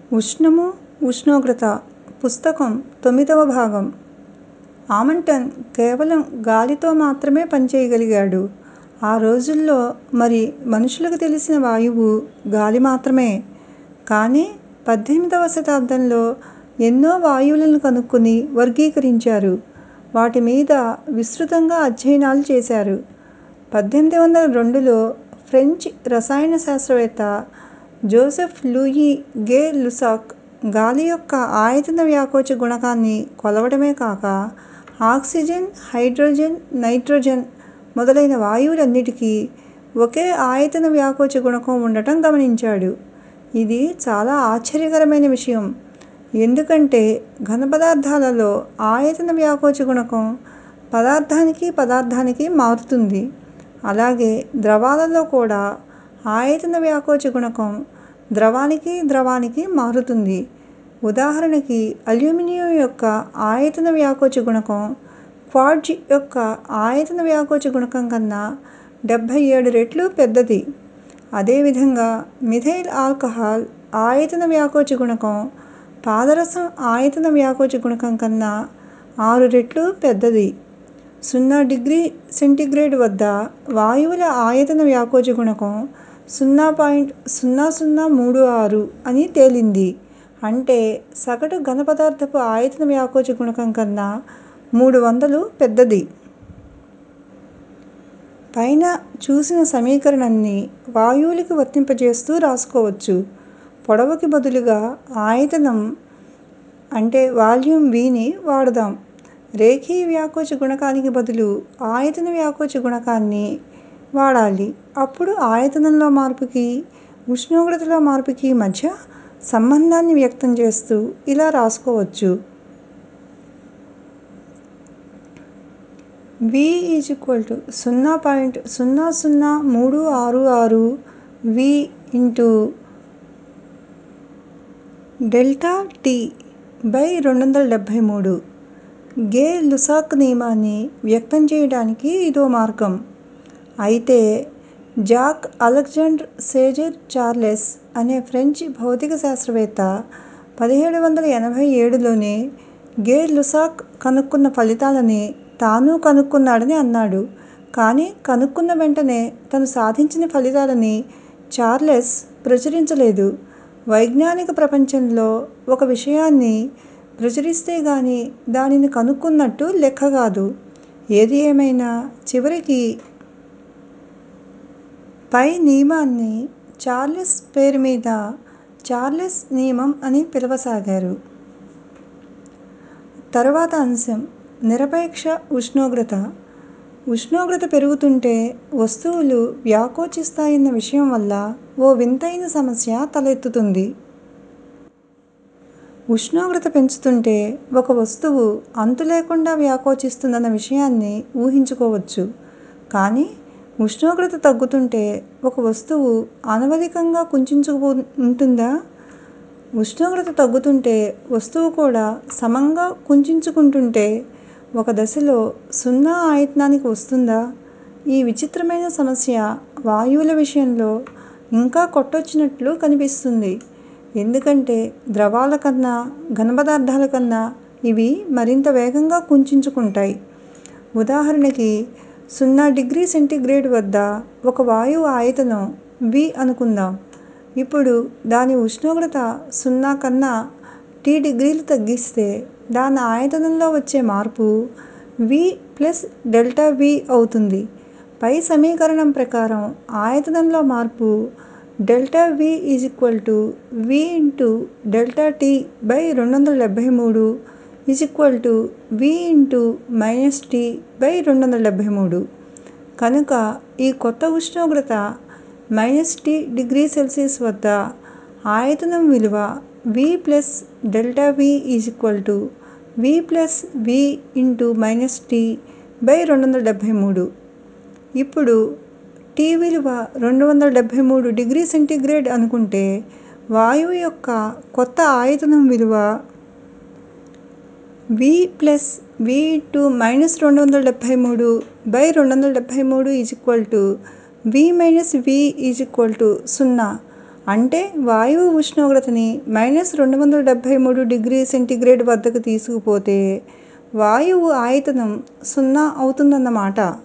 ఉష్ణము ఉష్ణోగ్రత పుస్తకం తొమ్మిదవ భాగం ఆమంటన్ కేవలం గాలితో మాత్రమే పనిచేయగలిగాడు ఆ రోజుల్లో మరి మనుషులకు తెలిసిన వాయువు గాలి మాత్రమే కానీ పద్దెనిమిదవ శతాబ్దంలో ఎన్నో వాయువులను కనుక్కొని వర్గీకరించారు వాటి మీద విస్తృతంగా అధ్యయనాలు చేశారు పద్దెనిమిది వందల రెండులో ఫ్రెంచ్ రసాయన శాస్త్రవేత్త జోసెఫ్ లూయి గే లుసాక్ గాలి యొక్క ఆయతన వ్యాకోచ గుణకాన్ని కొలవడమే కాక ఆక్సిజన్ హైడ్రోజన్ నైట్రోజన్ మొదలైన వాయువులన్నిటికీ ఒకే ఆయతన వ్యాకోచ గుణకం ఉండటం గమనించాడు ఇది చాలా ఆశ్చర్యకరమైన విషయం ఎందుకంటే ఘనపదార్థాలలో ఆయతన వ్యాకోచ గుణకం పదార్థానికి పదార్థానికి మారుతుంది అలాగే ద్రవాలలో కూడా ఆయతన వ్యాకోచ గుణకం ద్రవానికి ద్రవానికి మారుతుంది ఉదాహరణకి అల్యూమినియం యొక్క ఆయతన వ్యాకోచ గుణకం క్వార్ట్జ్ యొక్క ఆయతన వ్యాకోచ గుణకం కన్నా డెబ్బై ఏడు రెట్లు పెద్దది అదేవిధంగా మిథైల్ ఆల్కహాల్ ఆయతన వ్యాకోచ గుణకం పాదరసం ఆయతన వ్యాకోచ గుణకం కన్నా ఆరు రెట్లు పెద్దది సున్నా డిగ్రీ సెంటీగ్రేడ్ వద్ద వాయువుల ఆయతన వ్యాకోచ గుణకం సున్నా పాయింట్ సున్నా సున్నా మూడు ఆరు అని తేలింది అంటే సగటు ఘనపదార్థపు ఆయతన వ్యాకోచ గుణకం కన్నా మూడు వందలు పెద్దది పైన చూసిన సమీకరణాన్ని వాయువులకి వర్తింపజేస్తూ రాసుకోవచ్చు పొడవుకి బదులుగా ఆయతనం అంటే వాల్యూమ్ విని వాడదాం రేఖీయ వ్యాకోచ గుణకానికి బదులు ఆయతన వ్యాకోచ గుణకాన్ని వాడాలి అప్పుడు ఆయతనంలో మార్పుకి ఉష్ణోగ్రతలో మార్పుకి మధ్య సంబంధాన్ని వ్యక్తం చేస్తూ ఇలా రాసుకోవచ్చు వి ఈజ్ ఈక్వల్ టు సున్నా పాయింట్ సున్నా సున్నా మూడు ఆరు ఆరు V into delta T by రెండు వందల డెబ్భై మూడు గే లుసాక్ నియమాన్ని వ్యక్తం చేయడానికి ఇదో మార్గం అయితే జాక్ అలెగ్జాండర్ సేజర్ చార్లెస్ అనే ఫ్రెంచ్ భౌతిక శాస్త్రవేత్త పదిహేడు వందల ఎనభై ఏడులోనే గే లుసాక్ కనుక్కున్న ఫలితాలని తాను కనుక్కున్నాడని అన్నాడు కానీ కనుక్కున్న వెంటనే తను సాధించిన ఫలితాలని చార్లెస్ ప్రచురించలేదు వైజ్ఞానిక ప్రపంచంలో ఒక విషయాన్ని ప్రచురిస్తే గాని దానిని కనుక్కున్నట్టు లెక్క కాదు ఏది ఏమైనా చివరికి పై నియమాన్ని చార్లెస్ పేరు మీద చార్లెస్ నియమం అని పిలవసాగారు తరువాత అంశం నిరపేక్ష ఉష్ణోగ్రత ఉష్ణోగ్రత పెరుగుతుంటే వస్తువులు వ్యాకోచిస్తాయన్న విషయం వల్ల ఓ వింతైన సమస్య తలెత్తుతుంది ఉష్ణోగ్రత పెంచుతుంటే ఒక వస్తువు అంతు లేకుండా వ్యాకోచిస్తుందన్న విషయాన్ని ఊహించుకోవచ్చు కానీ ఉష్ణోగ్రత తగ్గుతుంటే ఒక వస్తువు అనవధికంగా కుంచించుకు ఉంటుందా ఉష్ణోగ్రత తగ్గుతుంటే వస్తువు కూడా సమంగా కుంచించుకుంటుంటే ఒక దశలో సున్నా ఆయతనానికి వస్తుందా ఈ విచిత్రమైన సమస్య వాయువుల విషయంలో ఇంకా కొట్టొచ్చినట్లు కనిపిస్తుంది ఎందుకంటే ద్రవాల కన్నా ఘనపదార్థాల కన్నా ఇవి మరింత వేగంగా కుంచించుకుంటాయి ఉదాహరణకి సున్నా డిగ్రీ సెంటీగ్రేడ్ వద్ద ఒక వాయువు ఆయతనం వి అనుకుందాం ఇప్పుడు దాని ఉష్ణోగ్రత సున్నా కన్నా టీ డిగ్రీలు తగ్గిస్తే దాని ఆయతనంలో వచ్చే మార్పు వి ప్లస్ డెల్టా వి అవుతుంది పై సమీకరణం ప్రకారం ఆయతనంలో మార్పు delta V is equal to V into delta T by రెండు వందల డెబ్భై మూడు is equal to V into minus T by రెండు వందల డెబ్భై మూడు కనుక ఈ కొత్త ఉష్ణోగ్రత మైనస్ టీ డిగ్రీ సెల్సియస్ వద్ద ఆయతనం విలువ V plus delta V is equal to V plus V into minus T by రెండు వందల డెబ్భై మూడు ఇప్పుడు టీ విలువ రెండు వందల డెబ్భై మూడు డిగ్రీ సెంటీగ్రేడ్ అనుకుంటే వాయువు యొక్క కొత్త ఆయతనం విలువ V plus V into minus రెండు వందల డెబ్భై మూడు బై రెండు వందల డెబ్భై మూడు is equal to V minus V is equal to సున్నా అంటే వాయువు ఉష్ణోగ్రతని మైనస్ రెండు వందల డెబ్భై మూడు డిగ్రీ సెంటీగ్రేడ్ వద్దకు తీసుకుపోతే వాయువు ఆయతనం సున్నా అవుతుందన్నమాట